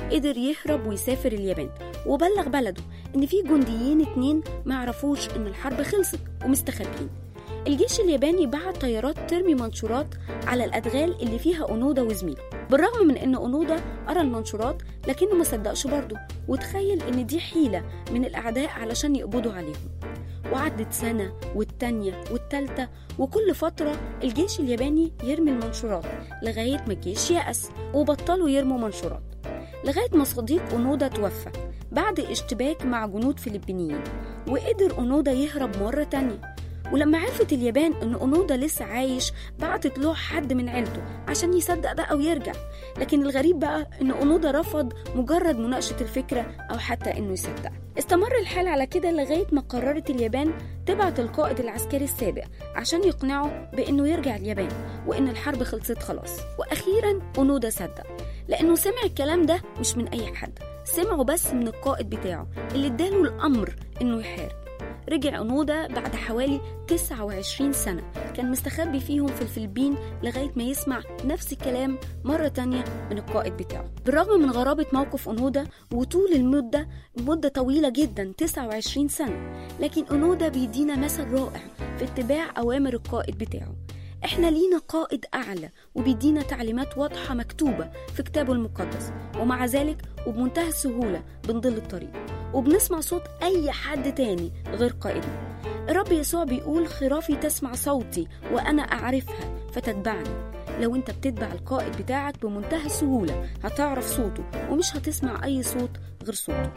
قدر يهرب ويسافر اليابان وبلغ بلده إن في جنديين اتنين معرفوش إن الحرب خلصت ومستخبيين الجيش الياباني بعت طيارات ترمي منشورات على الأدغال اللي فيها أونودا وزميله بالرغم من إن أونودا قرا المنشورات لكنه ما صدقش برضه وتخيل إن دي حيلة من الأعداء علشان يقبضوا عليهم وعدت سنة والتانية والتالتة وكل فترة الجيش الياباني يرمي المنشورات لغاية ما الجيش يأس وبطلوا يرموا منشورات لغاية ما صديق أونودا توفى بعد اشتباك مع جنود فلبينيين وقدر أونودا يهرب مرة تانية ولما عرفت اليابان ان اونودا لسه عايش بعتت له حد من عيلته عشان يصدق بقى ويرجع لكن الغريب بقى ان اونودا رفض مجرد مناقشه الفكره او حتى انه يصدق استمر الحال على كده لغايه ما قررت اليابان تبعت القائد العسكري السابق عشان يقنعه بانه يرجع اليابان وان الحرب خلصت خلاص واخيرا اونودا صدق لانه سمع الكلام ده مش من اي حد سمعه بس من القائد بتاعه اللي اداله الامر انه يحارب رجع أونودا بعد حوالي 29 سنة كان مستخبي فيهم في الفلبين لغاية ما يسمع نفس الكلام مرة تانية من القائد بتاعه بالرغم من غرابة موقف أونودا وطول المدة مدة طويلة جدا 29 سنة لكن أونودا بيدينا مثل رائع في اتباع أوامر القائد بتاعه احنا لينا قائد اعلى وبيدينا تعليمات واضحه مكتوبه في كتابه المقدس ومع ذلك وبمنتهى السهوله بنضل الطريق وبنسمع صوت اي حد تاني غير قائدنا الرب يسوع بيقول خرافي تسمع صوتي وانا اعرفها فتتبعني لو انت بتتبع القائد بتاعك بمنتهى السهوله هتعرف صوته ومش هتسمع اي صوت غير صوته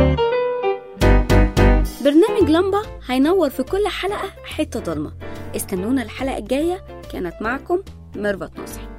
برنامج لمبة هينور في كل حلقة حتة ضلمة استنونا الحلقة الجاية كانت معكم ميرفت نصحي